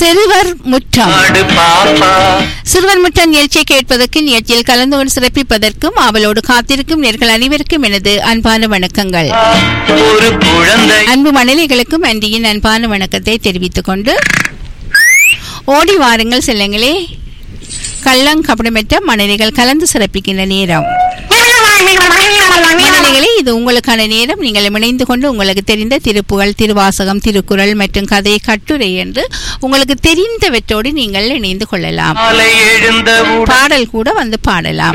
சிறுவர் முற்றம் ஆடு பாப்பா சிறுவர் முற்றம் நிகழ்ச்சியை கேட்பதற்கு நிகழ்ச்சியில் கலந்து கொண்டு சிறப்பிப்பதற்கும் அவளோடு காத்திருக்கும் நேர்கள் அனைவருக்கும் எனது அன்பான வணக்கங்கள் ஒரு குழந்தை அன்பு மணலிகளுக்கும் அன்றியின் அன்பான வணக்கத்தை தெரிவித்துக் கொண்டு ஓடி வாருங்கள் செல்லுங்களே கள்ளங்கபடமற்ற மணலிகள் கலந்து சிறப்பிக்கின்ற நேரம் மணலிகளே இது உங்களுக்கான நேரம் நீங்கள் இணைந்து கொண்டு உங்களுக்கு தெரிந்த திருப்புகழ் திருவாசகம் திருக்குறள் மற்றும் கதை கட்டுரை என்று உங்களுக்கு தெரிந்தவற்றோடு நீங்கள் இணைந்து கொள்ளலாம் காலை எழுந்த பாடல் கூட வந்து பாடலாம்